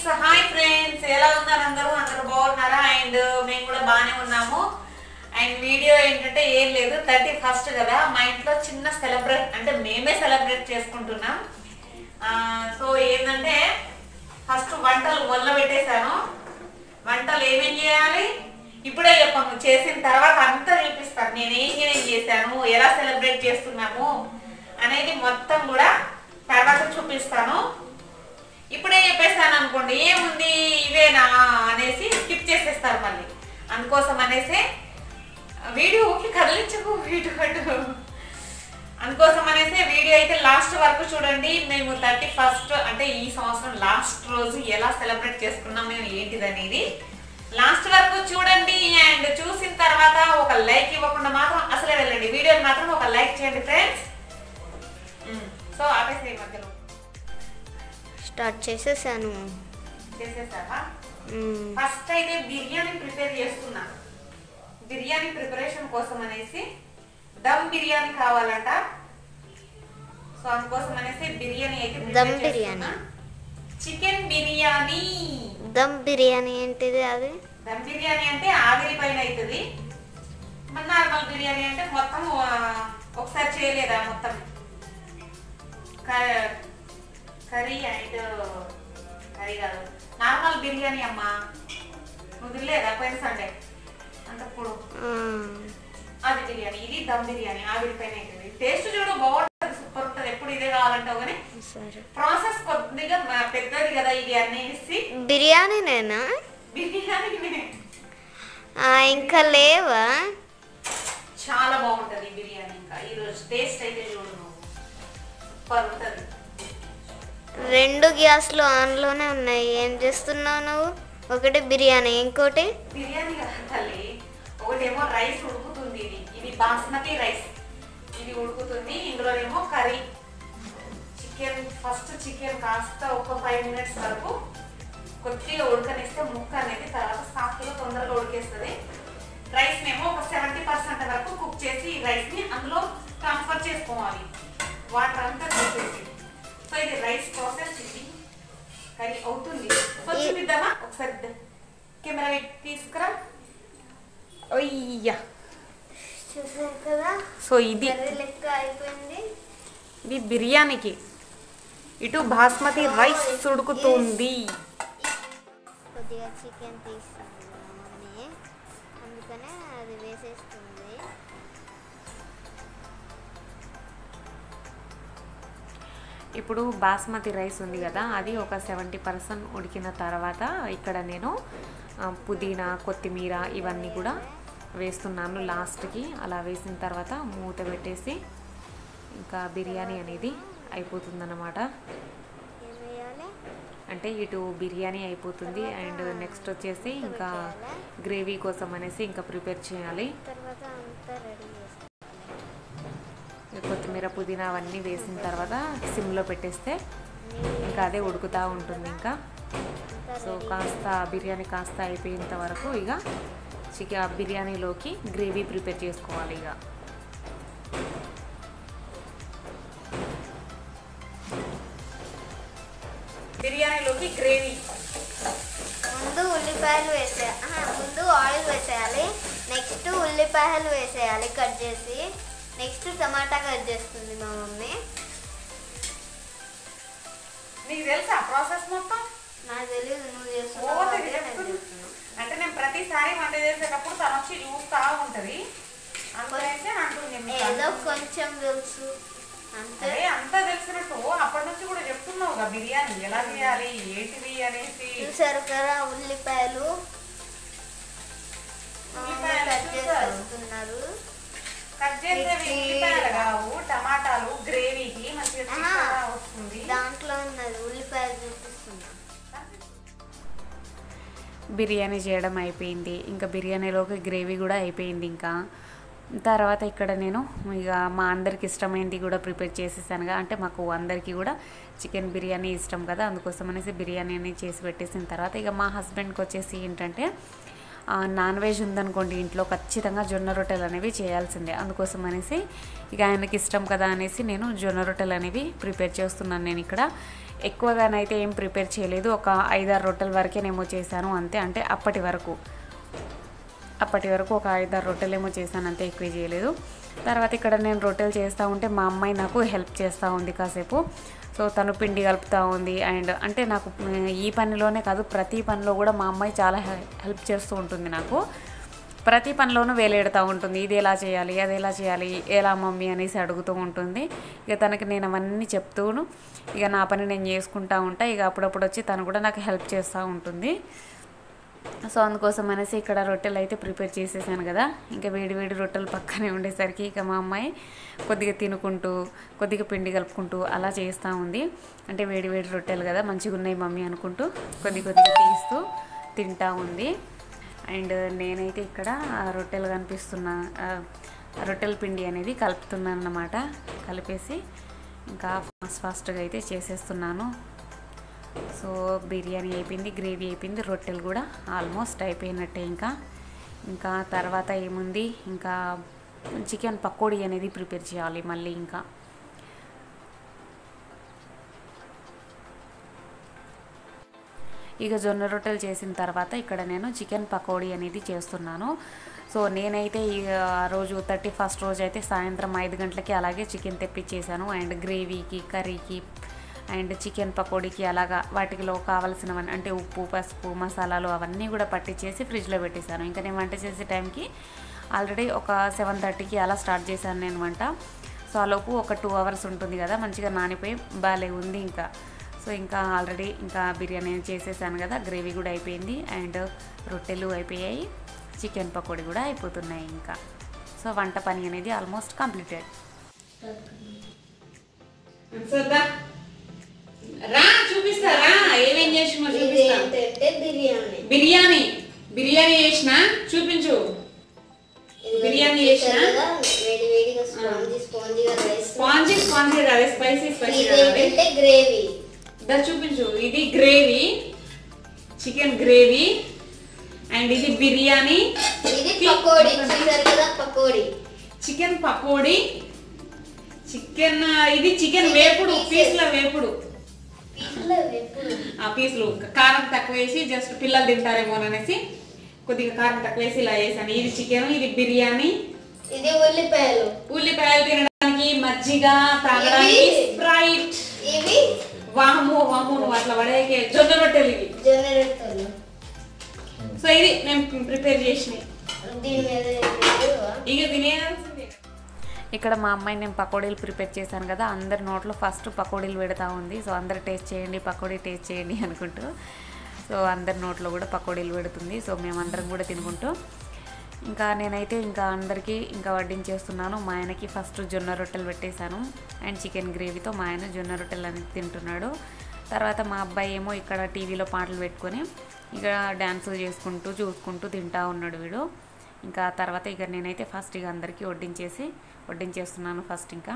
Hi friends ఎలా ఉన్నారు అందరూ అందరూ బాగున్నారా అండ్ మేము కూడా బాగానే ఉన్నాము అండ్ వీడియో ఏంటంటే ఏం లేదు థర్టీ ఫస్ట్ కదా మా ఇంట్లో చిన్న సెలబ్రేట్ అంటే మేమే సెలబ్రేట్ చేసుకుంటున్నాం సో ఏంటంటే ఫస్ట్ వంటలు మొదల పెట్టేశాను వంటలు ఏమేం చేయాలి ఇప్పుడే చెప్పాము చేసిన తర్వాత అంతా చూపిస్తాను నేను ఏం ఏం చేశాను ఎలా సెలబ్రేట్ చేస్తున్నాము అనేది మొత్తం కూడా తర్వాత చూపిస్తాను ఇప్పుడే చెప్పేస్తాను అనుకోండి ఏముంది ఇవేనా అనేసి స్కిప్ చేసేస్తారు మళ్ళీ అందుకోసం అనేసి వీడియోకి కదిలించకు వీడియో కట్టు అందుకోసం అనేసి వీడియో అయితే లాస్ట్ వరకు చూడండి మేము థర్టీ ఫస్ట్ అంటే ఈ సంవత్సరం లాస్ట్ రోజు ఎలా సెలబ్రేట్ చేసుకున్నాం మేము ఏంటిది అనేది లాస్ట్ వరకు చూడండి అండ్ చూసిన తర్వాత ఒక లైక్ ఇవ్వకుండా మాత్రం అసలే వెళ్ళండి వీడియోని మాత్రం ఒక లైక్ చేయండి ఫ్రెండ్స్ సో ఆపేసి మధ్యలో స్టార్ట్ చేసేసాను చేసేసావా మ్మ్. ఫస్ట్ అయితే బిర్యానీ ప్రిపేర్ చేస్తున్నా బిర్యానీ ప్రిపరేషన్ కోసం అనేసి దమ్ బిర్యానీ కావాలంట సో అందుకోసం అనేసి బిర్యానీ అయితే దమ్ బిర్యానీ. చికెన్ బిర్యానీ దమ్ బిర్యానీ ఏంటిది అది దమ్ బిర్యానీ అంటే ఆవిరి పైన అవుతుంది మన నార్మల్ బిర్యానీ అంటే మొత్తం ఆ, ఒకసారి చేయలేదా మొత్తం క- కర్రీ అండ్ కర్రీ కాదు నార్మల్ బిర్యానీ అమ్మా నువ్వు తినలేదా పోయిన సండే అంతప్పుడు ఆ, అది బిర్యానీ ఇది దమ్ బిర్యానీ ఆవిరి పైన అవుతుంది టేస్ట్ చూడు బాగుంటుంది సూపర్ ఉంటుంది ఎప్పుడు ఇదే కావాలంటావు కానీ సరే ప్రాసెస్ కొద్దిగా మ- పెద్దది కదా ఇది అనేసి బిర్యానీనేనా బిర్యానీ ఆ, ఇంకా లేవా చాలా బాగుంటది ఈ బిర్యానీ ఇంకా ఈ రోజు టేస్ట్ అయితే చూడు నువ్వు సూపర్ ఉంటది రెండు గ్యాస్లు ఆన్లోనే ఉన్నాయి ఏం చేస్తున్నావు నువ్వు ఒకటి బిర్యానీ ఇంకోటి బిర్యానీ కదా తల్లి ఒకటేమో రైస్ ఉడుకుతుంది ఇది ఇది బాస్మతి రైస్ ఇది ఉడుకుతుంది ఇందులోనేమో కర్రీ చికెన్ ఫస్ట్ చికెన్ కాస్త ఒక ఫైవ్ మినిట్స్ వరకు కొద్దిగా ఉడకనిస్తే ముక్క అనేది తర్వాత సాఫ్ట్గా తొందరగా ఉడికేస్తుంది రైస్ నేమో ఒక సెవెంటీ పర్సెంట్ వరకు కుక్ చేసి ఈ రైస్ని అందులో ట్రాన్స్ఫర్ చేసుకోవాలి వాటర్ అంతా తీసేసి సో ఇది రైస్ ప్రాసెస్ ఇది కర్రీ అవుతుంది సో ఈ- చూపిద్దామా ఒకసారి ద- కెమెరా పెట్టి తీసుకురా అయ్యా చూసారు కదా సో ఇది కర్రీ లెక్క అయిపోయింది ఇది బిర్యానీకి ఇటు బాస్మతి రైస్ ఉడుకుతుంది కొద్దిగా చికెన్ తీస్తుంది మా మమ్మీ అందుకనే అది వేసేస్తుంది ఇప్పుడు బాస్మతి రైస్ ఉంది కదా అది ఒక సెవెంటీ పర్సెంట్ ఉడికిన తర్వాత ఇక్కడ నేను ఆ, పుదీనా కొత్తిమీర ఇవన్నీ కూడా వేస్తున్నాను లాస్ట్కి అలా వేసిన తర్వాత మూత పెట్టేసి ఇంకా బిర్యానీ అనేది అయిపోతుందన్నమాట ఏం వేయాలి అంటే ఇటు బిర్యానీ అయిపోతుంది అండ్ నెక్స్ట్ వచ్చేసి ఇంకా గ్రేవీ కోసం అనేసి ఇంకా ప్రిపేర్ చేయాలి తర్వాత అంతా రెడీ చేసుకోవాలి ఇక కొత్తిమీర పుదీనా అవన్నీ వేసిన తర్వాత సిమ్లో పెట్టేస్తే ఇంకా అదే ఉడుకుతూ ఉంటుంది ఇంకా అంతా సో కాస్త బిర్యానీ కాస్త అయిపోయేంత వరకు ఇక చికెన్ బిర్యానీలోకి గ్రేవీ ప్రిపేర్ చేసుకోవాలి ఇక బిర్యానీలోకి గ్రేవీ ముందు ఉల్లిపాయలు వేసే ఆహా, ముందు ఆయిల్ వేసేయాలి నెక్స్ట్ ఉల్లిపాయలు వేసేయాలి కట్ చేసి నెక్స్ట్ టమాటా కట్ చేస్తుంది మా మమ్మీ నీకు తెలుసా ప్రాసెస్ మొత్తం నాకు తెలియదు నువ్వు ఓ, చేస్తున్నావు కాబట్టి తెలియదు. నేను చేస్తున్నాను. అంటే నేను ప్రతిసారి వంట చేసేటప్పుడు తను వచ్చి చూస్తా ఉంటది అందుకనేసి అంటుంది మీకు. ఏదో కొంచెం తెలుసు అంతే అదే అంతా తెలిసినట్టు అప్పటి నుంచి కూడా చెప్తున్నావుగా బిర్యానీ ఎలా చేయాలి ఏంటిది అనేసి చూసారు కదా ఉల్లిపాయలు మా మమ్మీ ఉల్లిపాయలు కట్ చూసారు. చేసేస్తున్నారు కట్ చేసేవి మిర్చి. ఉల్లిపాయలు కావు టమాటాలు గ్రేవీకి మంచిగా ఆహా. చిక్కగా వస్తుంది దాంట్లో ఉన్నది ఉల్లిపాయలు చూపిస్తున్నా బిర్యానీ చేయడం అయిపోయింది ఇంకా బిర్యానీలోకి గ్రేవీ కూడా అయిపోయింది ఇంకా తర్వాత ఇక్కడ నేను ఇక మా అందరికి ఇష్టమైనది కూడా ప్రిపేర్ చేసేసానుగా అంటే మాకు అందరికీ కూడా చికెన్ బిర్యానీ ఇష్టం కదా అందుకోసం అనేసి బిర్యానీ అనేది చేసి పెట్టేసిన తర్వాత ఇక మా హస్బెండ్కి వచ్చేసి ఏంటంటే ఆ, నాన్ వెజ్ ఉందనుకోండి ఇంట్లో ఖచ్చితంగా జొన్న రొట్టెలు అనేవి చేయాల్సిందే అందుకోసం అనేసి ఇక ఆయనకి ఇష్టం కదా అనేసి నేను జొన్న రొట్టెలు అనేవి ప్రిపేర్ చేస్తున్నాను నేను ఇక్కడ ఎక్కువగానైతే ఏం ప్రిపేర్ చేయలేదు ఒక ఐదారు రొట్టెల వరకేనేమో చేశాను అంతే అంటే అప్పటి వరకు అప్పటి వరకు ఒక ఐదారు రొట్టెలు ఏమో చేశాను అంతే ఎక్కువ చేయలేదు తర్వాత ఇక్కడ నేను రొట్టెలు చేస్తూ ఉంటే మా అమ్మాయి నాకు హెల్ప్ చేస్తూ ఉంది కాసేపు సో తను పిండి కలుపుతూ ఉంది అండ్ అంటే నాకు ఉమ్, ఈ పనిలోనే కాదు ప్రతి పనిలో కూడా మా అమ్మాయి చాలా హె- హెల్ప్ చేస్తూ ఉంటుంది నాకు ప్రతి పనిలోనూ వేలేడుతూ ఉంటుంది ఇది ఎలా చేయాలి అది ఎలా చేయాలి ఎలా మమ్మీ అనేసి అడుగుతూ ఉంటుంది ఇక తనకి నేను అవన్నీ చెప్తూను ఇక నా పని నేను చేసుకుంటా ఉంటా ఇక అప్పుడప్పుడు వచ్చి తను కూడా నాకు హెల్ప్ చేస్తూ ఉంటుంది సో అందుకోసం అనేసి ఇక్కడ రొట్టెలు అయితే ప్రిపేర్ చేసేసాను కదా ఇంకా వేడి వేడి రొట్టెలు పక్కనే ఉండేసరికి ఇక మా అమ్మాయి కొద్దిగా తినుకుంటూ కొద్దిగా పిండి కలుపుకుంటూ అలా చేస్తూ ఉంది అంటే వేడి వేడి రొట్టెలు కదా మంచిగా ఉన్నాయి మమ్మీ అనుకుంటూ కొద్ది కొద్దిగా తీస్తూ తింటా ఉంది అండ్ నేనైతే ఇక్కడ ఆ రొట్టెలు కనిపిస్తున్న ఆ, ఆ రొట్టెల పిండి అనేది కలుపుతున్నాను అన్నమాట కలిపేసి ఇంకా ఫాస్ట్ ఫాస్ట్గా అయితే చేసేస్తున్నాను సో బిర్యానీ అయిపోయింది గ్రేవీ అయిపోయింది రొట్టెలు కూడా ఆల్మోస్ట్ అయిపోయినట్టే ఇంకా ఇంకా తర్వాత ఏముంది ఇంకా చికెన్ పకోడీ అనేది ప్రిపేర్ చేయాలి మళ్ళీ ఇంకా ఇక జొన్న రొట్టెలు చేసిన తర్వాత ఇక్కడ నేను చికెన్ పకోడీ అనేది చేస్తున్నాను సో నేనైతే ఈ ఆ రోజు థర్టీ ఫస్ట్ రోజు అయితే సాయంత్రం ఐదు గంటలకి అలాగే చికెన్ తెప్పించేసాను అండ్ గ్రేవీకి కర్రీకి అండ్ చికెన్ పకోడీకి అలాగా వాటిలో కావాల్సినవన్నీ అంటే ఉప్పు పసుపు మసాలాలు అవన్నీ కూడా పట్టించేసి ఫ్రిడ్జ్లో పెట్టేశాను ఇంకా నేను వంట చేసే టైంకి ఆల్రెడీ ఒక సెవెన్ థర్టీకి అలా స్టార్ట్ చేశాను నేను వంట సో ఆ లోపు ఒక టూ అవర్స్ ఉంటుంది కదా మంచిగా నానిపోయి బాగాలే ఉంది ఇంకా సో ఇంకా ఆల్రెడీ ఇంకా బిర్యానీ చేసేసాను కదా గ్రేవీ కూడా అయిపోయింది అండ్ రొట్టెలు అయిపోయాయి చికెన్ పకోడీ కూడా అయిపోతున్నాయి ఇంకా సో వంట పని అనేది ఆల్మోస్ట్ కంప్లీటెడ్ చూద్దా రా చూపిస్తా రా ఏమేం చేసినా ఇది చూపిస్తా ఏంటంటే బిర్యానీ బిర్యానీ బిర్యానీ చేసిన చూపించు ఇది బిర్యానీ చూసారు చేసినా? కదా, వేడి వేడిగా స్పాంజీ స్పాంజీగా రైస్ స్పాంజీ స్పాంజీ అదే స్పైసీ స్పైసీ ఇది ఏంటంటే గ్రేవీ దా చూపించు ఇది గ్రేవీ చికెన్ గ్రేవీ అండ్ ఇది బిర్యానీ ఇది పకోడీ చూసారు కదా పకోడీ చికెన్ పకోడీ చికెన్ ఇది చికెన్ వేపుడు పీస్ల వేపుడు పీసులు ఎప్పుడు ఆ పీసులు కారం తక్కువ వేసి జస్ట్ పిల్లలు తింటారేమో అనేసి కొద్దిగా కారం తక్కువ వేసి ఇలా వేసాను ఇది చికెన్ ఇది బిర్యానీ ఇది ఉల్లిపాయలు ఉల్లిపాయలు తినడానికి మజ్జిగ తాగడానికి ఇవి? స్ప్రైట్ ఇవి వాము వాము నువ్వు అట్లా పడేకే జొన్న రొట్టెలు ఇవి జొన్న రొట్టెలు సో ఇది మేము ప్రిపేర్ చేసినాయి దీని మీద ఏంటి? ఇక తినేయాల్సిందే ఇక్కడ మా అమ్మాయి నేను పకోడీలు ప్రిపేర్ చేశాను కదా అందరి నోట్లో ఫస్ట్ పకోడీలు పెడతా ఉంది సో అందరు టేస్ట్ చేయండి పకోడీ టేస్ట్ చేయండి అనుకుంటూ సో అందరి నోట్లో కూడా పకోడీలు పెడుతుంది సో మేమందరం కూడా తినుకుంటూ ఇంకా నేనైతే ఇంకా అందరికీ ఇంకా వడ్డించేస్తున్నాను మా ఆయనకి ఫస్ట్ జొన్న రొట్టెలు పెట్టేశాను అండ్ చికెన్ గ్రేవీతో మా ఆయన జొన్న రొట్టెలు అనేది తింటున్నాడు తర్వాత మా అబ్బాయి ఏమో ఇక్కడ టీవీలో పాటలు పెట్టుకొని ఇక్కడ డ్యాన్స్ చేసుకుంటూ చూసుకుంటూ తింటా ఉన్నాడు వీడు ఇంకా తర్వాత ఇక నేనైతే ఫస్ట్ ఇక అందరికీ వడ్డించేసి వడ్డించేస్తున్నాను ఫస్ట్ ఇంకా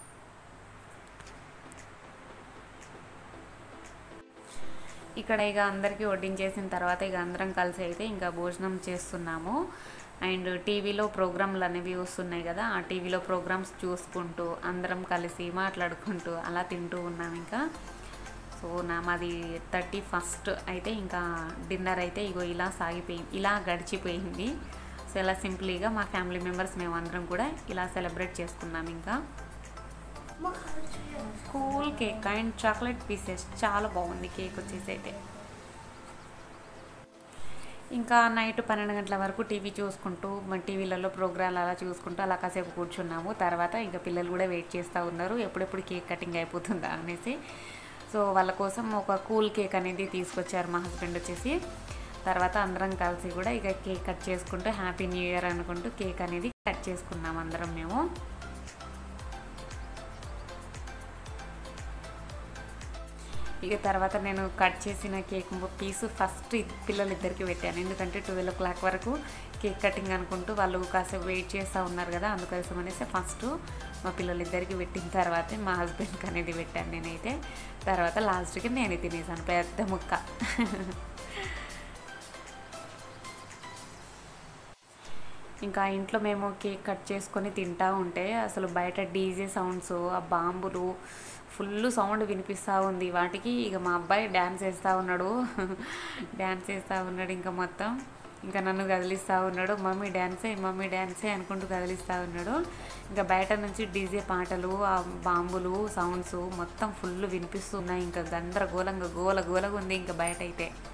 ఇక్కడ ఇక అందరికీ వడ్డించేసిన తర్వాత ఇక అందరం కలిసి అయితే ఇంకా భోజనం చేస్తున్నాము అండ్ టీవీలో ప్రోగ్రాంలు అనేవి వస్తున్నాయి కదా ఆ టీవీలో ప్రోగ్రామ్స్ చూసుకుంటూ అందరం కలిసి మాట్లాడుకుంటూ అలా తింటూ ఉన్నాం ఇంకా సో నా మాది థర్టీ ఫస్ట్ అయితే ఇంకా డిన్నర్ అయితే ఇగో ఇలా సాగిపోయింది ఇలా గడిచిపోయింది సో ఇలా సింపుల్గా మా ఫ్యామిలీ మెంబర్స్ మేమందరం కూడా ఇలా సెలబ్రేట్ చేసుకున్నాం ఇంకా cool cake and chocolate pieces చాలా బాగుంది కేక్ వచ్చేసి అయితే ఇంకా నైట్ పన్నెండు గంటల వరకు టీవీ చూసుకుంటూ మన టీవీలలో ప్రోగ్రాంలు అలా చూసుకుంటూ అలా కాసేపు కూర్చున్నాము తర్వాత ఇంకా పిల్లలు కూడా వెయిట్ చేస్తూ ఉన్నారు ఎప్పుడెప్పుడు కేక్ కటింగ్ అయిపోతుందా అనేసి సో వాళ్ళ కోసం ఒక కూల్ కేక్ అనేది తీసుకొచ్చారు మా హస్బెండ్ వచ్చేసి తర్వాత అందరం కలిసి కూడా ఇక కేక్ కట్ చేసుకుంటూ హ్యాపీ న్యూ ఇయర్ అనుకుంటూ కేక్ అనేది కట్ చేసుకున్నాం అందరం మేము ఇక తర్వాత నేను కట్ చేసిన కేక్ పీసు ఫస్ట్ పిల్లలిద్దరికి పెట్టాను ఎందుకంటే ట్వెల్వ్ ఓ క్లాక్ వరకు కేక్ కటింగ్ అనుకుంటూ వాళ్ళు కాసేపు వెయిట్ చేస్తూ ఉన్నారు కదా అందుకోసం అనేసి ఫస్ట్ మా పిల్లలిద్దరికి పెట్టిన తర్వాతే మా హస్బెండ్కి అనేది పెట్టాను నేనైతే తర్వాత లాస్ట్కి నేనే తినేసాను పెద్ద ముక్క ఇంకా ఇంట్లో మేము కేక్ కట్ చేసుకొని తింటా ఉంటే అసలు బయట డీజే సౌండ్స్ ఆ బాంబులు ఫుల్ సౌండ్ వినిపిస్తూ ఉంది వాటికి ఇక మా అబ్బాయి డ్యాన్స్ వేస్తూ ఉన్నాడు డ్యాన్స్ వేస్తూ ఉన్నాడు ఇంకా మొత్తం ఇంకా నన్ను కదిలిస్తూ ఉన్నాడు మమ్మీ డ్యాన్సే మమ్మీ డ్యాన్సే అనుకుంటూ కదిలిస్తూ ఉన్నాడు ఇంకా బయట నుంచి డీజే పాటలు ఆ బాంబులు సౌండ్స్ మొత్తం ఫుల్ వినిపిస్తున్నాయి ఇంకా గందరగోళంగా గోల గోలగా ఉంది ఇంకా బయట అయితే